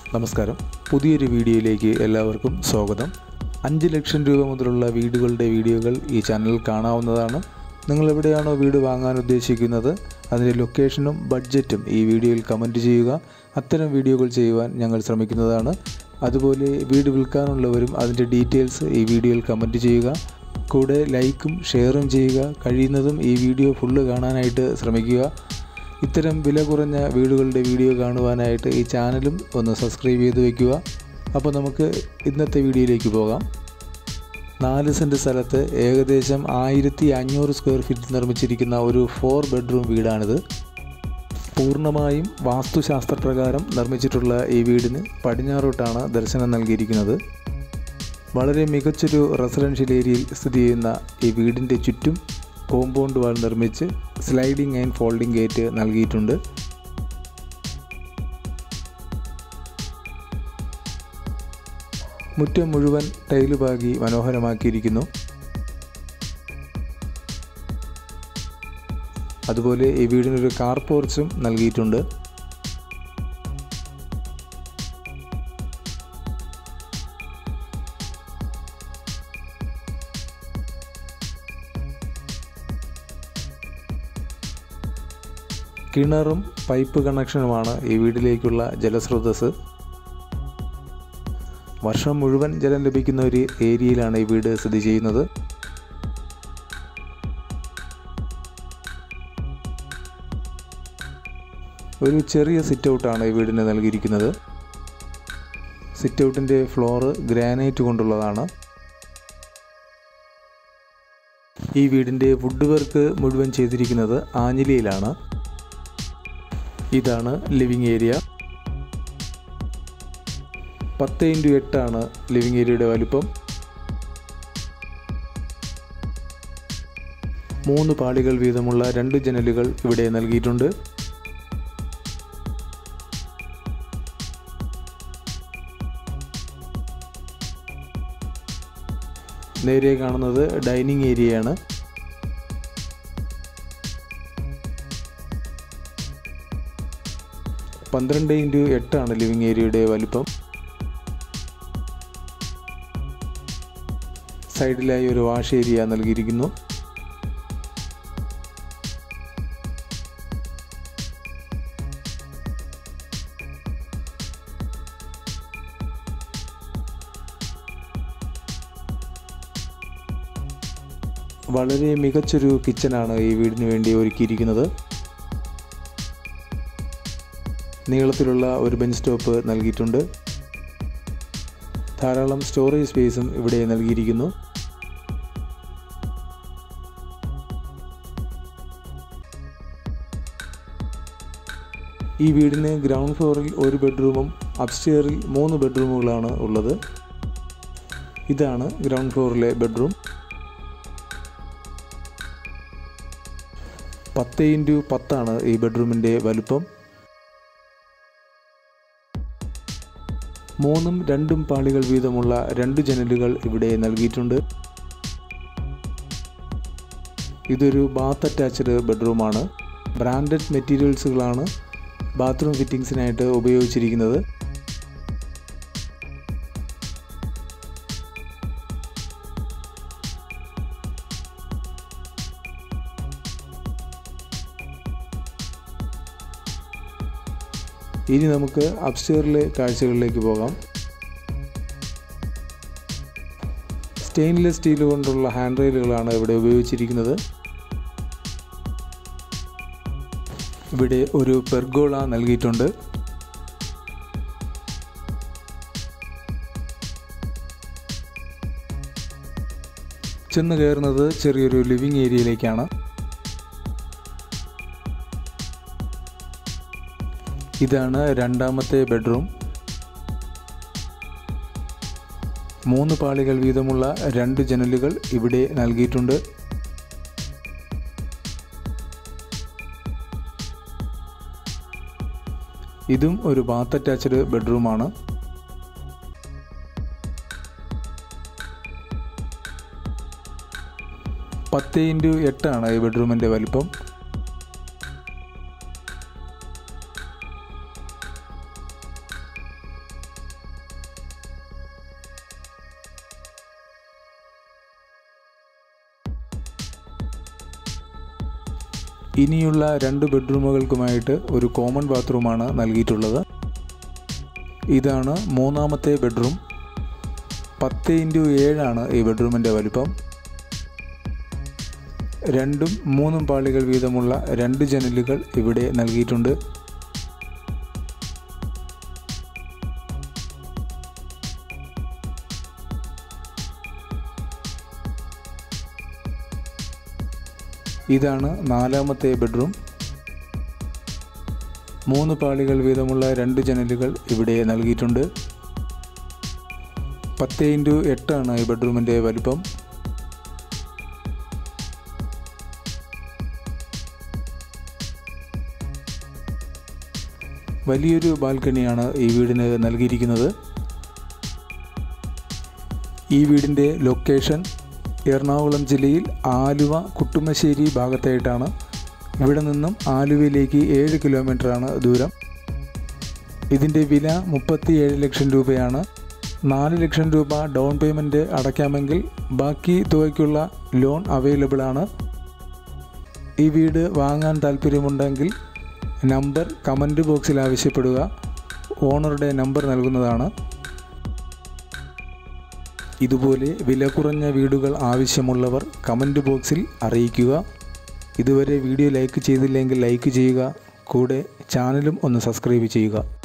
നമസ്കാരം പുതിയൊരു വീഡിയോയിലേക്ക് എല്ലാവർക്കും സ്വാഗതം അഞ്ച് ലക്ഷം രൂപ മുതലുള്ള വീടുകളുടെ വീഡിയോകൾ ഈ ചാനലിൽ കാണാവുന്നതാണ് നിങ്ങൾ എവിടെയാണോ വീട് വാങ്ങാൻ ഉദ്ദേശിക്കുന്നത് അതിൻ്റെ ലൊക്കേഷനും ബഡ്ജറ്റും ഈ വീഡിയോയിൽ കമൻറ്റ് ചെയ്യുക അത്തരം വീഡിയോകൾ ചെയ്യുവാൻ ഞങ്ങൾ ശ്രമിക്കുന്നതാണ് അതുപോലെ വീട് വിൽക്കാനുള്ളവരും അതിൻ്റെ ഡീറ്റെയിൽസ് ഈ വീഡിയോയിൽ കമൻറ്റ് ചെയ്യുക കൂടെ ലൈക്കും ഷെയറും ചെയ്യുക കഴിയുന്നതും ഈ വീഡിയോ ഫുള്ള് കാണാനായിട്ട് ശ്രമിക്കുക ഇത്തരം വില കുറഞ്ഞ വീടുകളുടെ വീഡിയോ കാണുവാനായിട്ട് ഈ ചാനലും ഒന്ന് സബ്സ്ക്രൈബ് ചെയ്ത് വയ്ക്കുക അപ്പോൾ നമുക്ക് ഇന്നത്തെ വീഡിയോയിലേക്ക് പോകാം നാല് സെൻറ്റ് സ്ഥലത്ത് ഏകദേശം ആയിരത്തി അഞ്ഞൂറ് സ്ക്വയർ ഫീറ്റ് നിർമ്മിച്ചിരിക്കുന്ന ഒരു ഫോർ ബെഡ്റൂം വീടാണിത് പൂർണ്ണമായും വാസ്തുശാസ്ത്രപ്രകാരം നിർമ്മിച്ചിട്ടുള്ള ഈ വീടിന് പടിഞ്ഞാറോട്ടാണ് ദർശനം നൽകിയിരിക്കുന്നത് വളരെ മികച്ചൊരു റെസിഡൻഷ്യൽ ഏരിയയിൽ സ്ഥിതി ചെയ്യുന്ന ഈ വീടിൻ്റെ ചുറ്റും കോമ്പൗണ്ട് വാൾ നിർമ്മിച്ച് സ്ലൈഡിംഗ് ആൻഡ് ഫോൾഡിംഗ് ഗേറ്റ് നൽകിയിട്ടുണ്ട് മുറ്റം മുഴുവൻ ടൈല് പാകി മനോഹരമാക്കിയിരിക്കുന്നു അതുപോലെ ഈ വീടിനൊരു കാർ പോർച്ചും നൽകിയിട്ടുണ്ട് കിണറും പൈപ്പ് കണക്ഷനുമാണ് ഈ വീട്ടിലേക്കുള്ള ജലസ്രോതസ് വർഷം മുഴുവൻ ജലം ലഭിക്കുന്ന ഒരു ഏരിയയിലാണ് ഈ വീട് സ്ഥിതി ചെയ്യുന്നത് ഒരു ചെറിയ സിറ്റ് ഔട്ടാണ് ഈ വീടിന് നൽകിയിരിക്കുന്നത് സിറ്റ് ഔട്ടിൻ്റെ ഫ്ലോറ് ഗ്രാനൈറ്റ് കൊണ്ടുള്ളതാണ് ഈ വീടിൻ്റെ വുഡ് വർക്ക് മുഴുവൻ ചെയ്തിരിക്കുന്നത് ആഞ്ഞിലിയിലാണ് ഇതാണ് ലിവിങ് ഏരിയ പത്ത് ഇൻറ്റു എട്ടാണ് ലിവിങ് ഏരിയയുടെ വലിപ്പം മൂന്ന് പാളികൾ വീതമുള്ള രണ്ട് ജനലുകൾ ഇവിടെ നൽകിയിട്ടുണ്ട് നേരെ കാണുന്നത് ഡൈനിങ് ഏരിയയാണ് പന്ത്രണ്ട് ഇൻറ്റു എട്ടാണ് ലിവിങ് ഏരിയയുടെ വലിപ്പം സൈഡിലായി ഒരു വാഷ് ഏരിയ നൽകിയിരിക്കുന്നു വളരെ മികച്ചൊരു കിച്ചനാണ് ഈ വീടിന് വേണ്ടി ഒരുക്കിയിരിക്കുന്നത് നീളത്തിലുള്ള ഒരു ബെഞ്ച് സ്റ്റോപ്പ് നൽകിയിട്ടുണ്ട് ധാരാളം സ്റ്റോറേജ് സ്പേസും ഇവിടെ നൽകിയിരിക്കുന്നു ഈ വീടിന് ഗ്രൗണ്ട് ഫ്ലോറിൽ ഒരു ബെഡ്റൂമും അപ്സ്റ്റെയറിൽ മൂന്ന് ബെഡ്റൂമുകളാണ് ഉള്ളത് ഇതാണ് ഗ്രൗണ്ട് ഫ്ലോറിലെ ബെഡ്റൂം പത്ത് ഇൻറ്റു പത്താണ് ഈ ബെഡ്റൂമിൻ്റെ വലുപ്പം മൂന്നും രണ്ടും പാളികൾ വീതമുള്ള രണ്ട് ജനലുകൾ ഇവിടെ നൽകിയിട്ടുണ്ട് ഇതൊരു ബാത്ത് അറ്റാച്ച്ഡ് ബെഡ്റൂമാണ് ബ്രാൻഡഡ് മെറ്റീരിയൽസുകളാണ് ബാത്റൂം ഫിറ്റിങ്സിനായിട്ട് ഉപയോഗിച്ചിരിക്കുന്നത് ഇനി നമുക്ക് അപ്സ്റ്റെയറിലെ കാഴ്ചകളിലേക്ക് പോകാം സ്റ്റെയിൻലെസ് സ്റ്റീൽ കൊണ്ടുള്ള ഹാൻഡ് റെയിലുകളാണ് ഇവിടെ ഉപയോഗിച്ചിരിക്കുന്നത് ഇവിടെ ഒരു പെർഗോള നൽകിയിട്ടുണ്ട് ചെന്ന് കയറുന്നത് ചെറിയൊരു ലിവിങ് ഏരിയയിലേക്കാണ് ഇതാണ് രണ്ടാമത്തെ ബെഡ്റൂം മൂന്ന് പാളികൾ വീതമുള്ള രണ്ട് ജനലുകൾ ഇവിടെ നൽകിയിട്ടുണ്ട് ഇതും ഒരു ബാത്ത് അറ്റാച്ച്ഡ് ബെഡ്റൂമാണ് പത്ത് ഇൻറ്റു എട്ടാണ് ഈ ബെഡ്റൂമിൻ്റെ വലിപ്പം ഇനിയുള്ള രണ്ട് ബെഡ്റൂമുകൾക്കുമായിട്ട് ഒരു കോമൺ ബാത്റൂമാണ് നൽകിയിട്ടുള്ളത് ഇതാണ് മൂന്നാമത്തെ ബെഡ്റൂം പത്ത് ഇൻറ്റു ഏഴാണ് ഈ ബെഡ്റൂമിൻ്റെ വലിപ്പം രണ്ടും മൂന്നും പാളികൾ വീതമുള്ള രണ്ട് ജനലുകൾ ഇവിടെ നൽകിയിട്ടുണ്ട് ഇതാണ് നാലാമത്തെ ബെഡ്റൂം മൂന്ന് പാളികൾ വീതമുള്ള രണ്ട് ജനലുകൾ ഇവിടെ നൽകിയിട്ടുണ്ട് പത്ത് ഇൻറ്റു എട്ടാണ് ഈ ബെഡ്റൂമിൻ്റെ വലിപ്പം വലിയൊരു ബാൽക്കണിയാണ് ഈ വീടിന് നൽകിയിരിക്കുന്നത് ഈ വീടിൻ്റെ ലൊക്കേഷൻ എറണാകുളം ജില്ലയിൽ ആലുവ കുട്ടുമശ്ശേരി ഭാഗത്തായിട്ടാണ് ഇവിടെ നിന്നും ആലുവയിലേക്ക് ഏഴ് കിലോമീറ്ററാണ് ദൂരം ഇതിൻ്റെ വില മുപ്പത്തിയേഴ് ലക്ഷം രൂപയാണ് നാല് ലക്ഷം രൂപ ഡൗൺ പേയ്മെൻറ്റ് അടയ്ക്കാമെങ്കിൽ ബാക്കി തുകയ്ക്കുള്ള ലോൺ അവൈലബിൾ ആണ് ഈ വീട് വാങ്ങാൻ താല്പര്യമുണ്ടെങ്കിൽ നമ്പർ കമൻറ്റ് ബോക്സിൽ ആവശ്യപ്പെടുക ഓണറുടെ നമ്പർ നൽകുന്നതാണ് ഇതുപോലെ വില കുറഞ്ഞ വീടുകൾ ആവശ്യമുള്ളവർ കമൻറ്റ് ബോക്സിൽ അറിയിക്കുക ഇതുവരെ വീഡിയോ ലൈക്ക് ചെയ്തില്ലെങ്കിൽ ലൈക്ക് ചെയ്യുക കൂടെ ചാനലും ഒന്ന് സബ്സ്ക്രൈബ് ചെയ്യുക